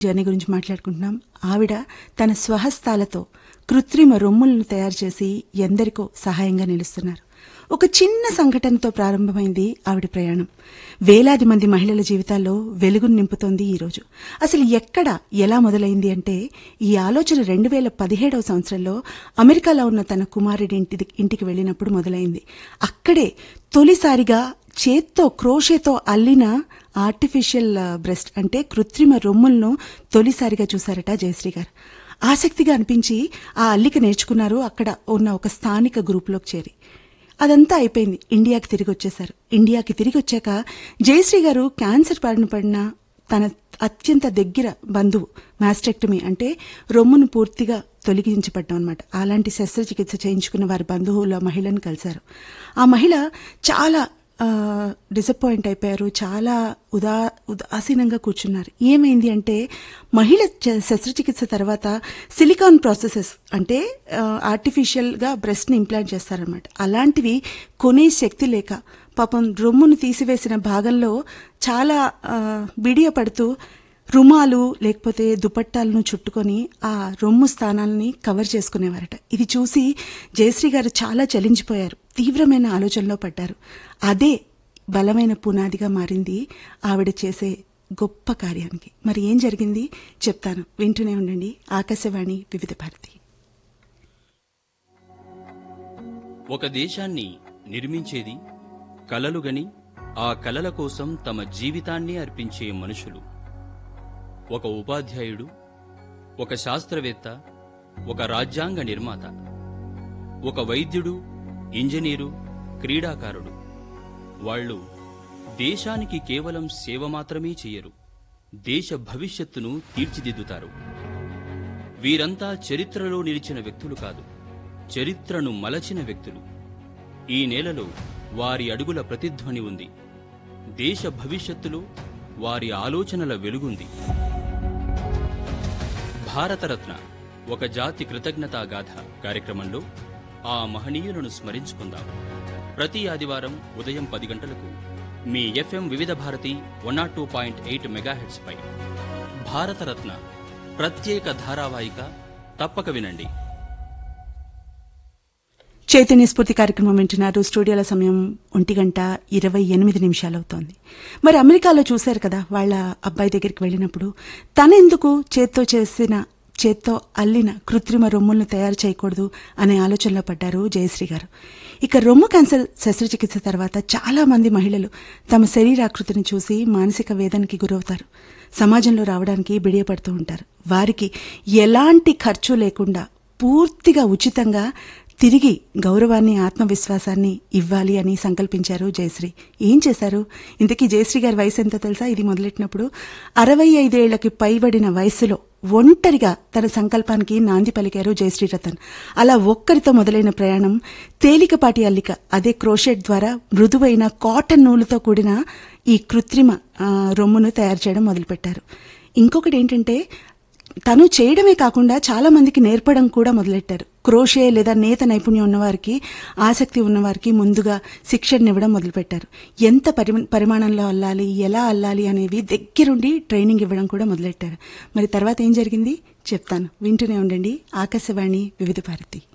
journey గురించి మాట్లాడుకుంటున్నాం ఆవిడ తన స్వహస్తాలతో కృత్రిమ రొమ్ములను తయారు చేసి ఎందరికో సహాయంగా నిలుస్తున్నారు ఒక చిన్న సంఘటనతో ప్రారంభమైంది ఆవిడ ప్రయాణం వేలాది మంది మహిళల జీవితాల్లో వెలుగును నింపుతోంది ఈ రోజు అసలు ఎక్కడ ఎలా మొదలైంది అంటే ఈ ఆలోచన రెండు వేల పదిహేడవ సంవత్సరంలో అమెరికాలో ఉన్న తన కుమారుడి ఇంటి ఇంటికి వెళ్ళినప్పుడు మొదలైంది అక్కడే తొలిసారిగా చేత్తో క్రోషేతో అల్లిన ఆర్టిఫిషియల్ బ్రెస్ట్ అంటే కృత్రిమ రొమ్ములను తొలిసారిగా చూశారట జయశ్రీ గారు ఆసక్తిగా అనిపించి ఆ అల్లిక నేర్చుకున్నారు అక్కడ ఉన్న ఒక స్థానిక గ్రూప్లోకి చేరి అదంతా అయిపోయింది ఇండియాకి తిరిగి వచ్చేశారు ఇండియాకి తిరిగి వచ్చాక జయశ్రీ గారు క్యాన్సర్ బారిన పడిన తన అత్యంత దగ్గర బంధువు మాస్టెక్టమీ అంటే రొమ్మును పూర్తిగా తొలగించబడ్డం అనమాట అలాంటి శస్త్రచికిత్స చేయించుకున్న వారి బంధువుల మహిళను కలిశారు ఆ మహిళ చాలా డిసప్పాయింట్ అయిపోయారు చాలా ఉదా ఉదాసీనంగా కూర్చున్నారు ఏమైంది అంటే మహిళ చ- శస్త్రచికిత్స తర్వాత సిలికాన్ ప్రాసెసెస్ అంటే ఆర్టిఫిషియల్గా బ్రెస్ట్ని ఇంప్లాంట్ చేస్తారనమాట అలాంటివి కొనే శక్తి లేక పాపం రొమ్మును తీసివేసిన భాగంలో చాలా ఆ, బిడియపడుతూ రుమాలు లేకపోతే దుపట్టాలను చుట్టుకొని ఆ రొమ్ము స్థానాలని కవర్ చేసుకునేవారట ఇది చూసి జయశ్రీ గారు చాలా చలించిపోయారు తీవ్రమైన ఆలోచనలో పడ్డారు అదే బలమైన పునాదిగా మారింది ఆవిడ చేసే గొప్ప కార్యానికి మరి ఏం జరిగింది చెప్తాను వింటూనే ఉండండి ఆకాశవాణి వివిధ భారతి ఒక దేశాన్ని నిర్మించేది కలలుగని ఆ కలల కోసం తమ జీవితాన్ని అర్పించే మనుషులు ఒక ఉపాధ్యాయుడు ఒక శాస్త్రవేత్త ఒక రాజ్యాంగ నిర్మాత ఒక వైద్యుడు ఇంజనీరు క్రీడాకారుడు వాళ్ళు దేశానికి కేవలం సేవ మాత్రమే చెయ్యరు దేశ భవిష్యత్తును తీర్చిదిద్దుతారు వీరంతా చరిత్రలో నిలిచిన వ్యక్తులు కాదు చరిత్రను మలచిన వ్యక్తులు ఈ నేలలో వారి అడుగుల ప్రతిధ్వని ఉంది దేశ భవిష్యత్తులో వారి ఆలోచనల వెలుగుంది భారతరత్న ఒక జాతి కృతజ్ఞతా గాథ కార్యక్రమంలో ఆ మహనీయులను స్మరించుకుందాం ప్రతి ఆదివారం ఉదయం పది గంటలకు మీ FM Vividh Bharati one not two point eight megahertz పై భారతరత్న ప్రత్యేక ధారావాహిక తప్పక వినండి చైతన్య స్ఫూర్తి కార్యక్రమం వింటున్నారు స్టూడియోల సమయం ఒంటి గంట ఇరవై ఎనిమిది నిమిషాలు అవుతోంది మరి అమెరికాలో చూశారు కదా వాళ్ళ అబ్బాయి దగ్గరికి వెళ్ళినప్పుడు తనెందుకు చేత్తో చేసిన చేత్తో అల్లిన కృత్రిమ రొమ్ములను తయారు చేయకూడదు అనే ఆలోచనలో పడ్డారు జయశ్రీ గారు ఇక రొమ్ము క్యాన్సర్ శస్త్రచికిత్స తర్వాత చాలా మంది మహిళలు తమ శరీరాకృతిని చూసి మానసిక వేదనకి గురవుతారు సమాజంలో రావడానికి బిడియపడుతూ ఉంటారు వారికి ఎలాంటి ఖర్చు లేకుండా పూర్తిగా ఉచితంగా తిరిగి గౌరవాన్ని ఆత్మవిశ్వాసాన్ని ఇవ్వాలి అని సంకల్పించారు జయశ్రీ ఏం చేశారు ఇంతకీ జయశ్రీ గారి వయసు ఎంతో తెలుసా ఇది మొదలెట్టినప్పుడు అరవై ఐదేళ్లకి పైబడిన వయసులో ఒంటరిగా తన సంకల్పానికి నాంది పలికారు జయశ్రీ రతన్ అలా ఒక్కరితో మొదలైన ప్రయాణం తేలికపాటి అల్లిక అదే క్రోషెట్ ద్వారా మృదువైన కాటన్ నూలుతో కూడిన ఈ కృత్రిమ ఆ, రొమ్మును తయారు చేయడం మొదలుపెట్టారు ఇంకొకటి ఏంటంటే తను చేయడమే కాకుండా చాలా మందికి నేర్పడం కూడా మొదలెట్టారు క్రోషే లేదా నేత నైపుణ్యం ఉన్నవారికి ఆసక్తి ఉన్నవారికి ముందుగా శిక్షణ ఇవ్వడం మొదలుపెట్టారు ఎంత పరి పరిమాణంలో అల్లాలి ఎలా అల్లాలి అనేవి దగ్గరుండి ట్రైనింగ్ ఇవ్వడం కూడా మొదలెట్టారు మరి తర్వాత ఏం జరిగింది చెప్తాను వింటూనే ఉండండి ఆకాశవాణి వివిధ భారతి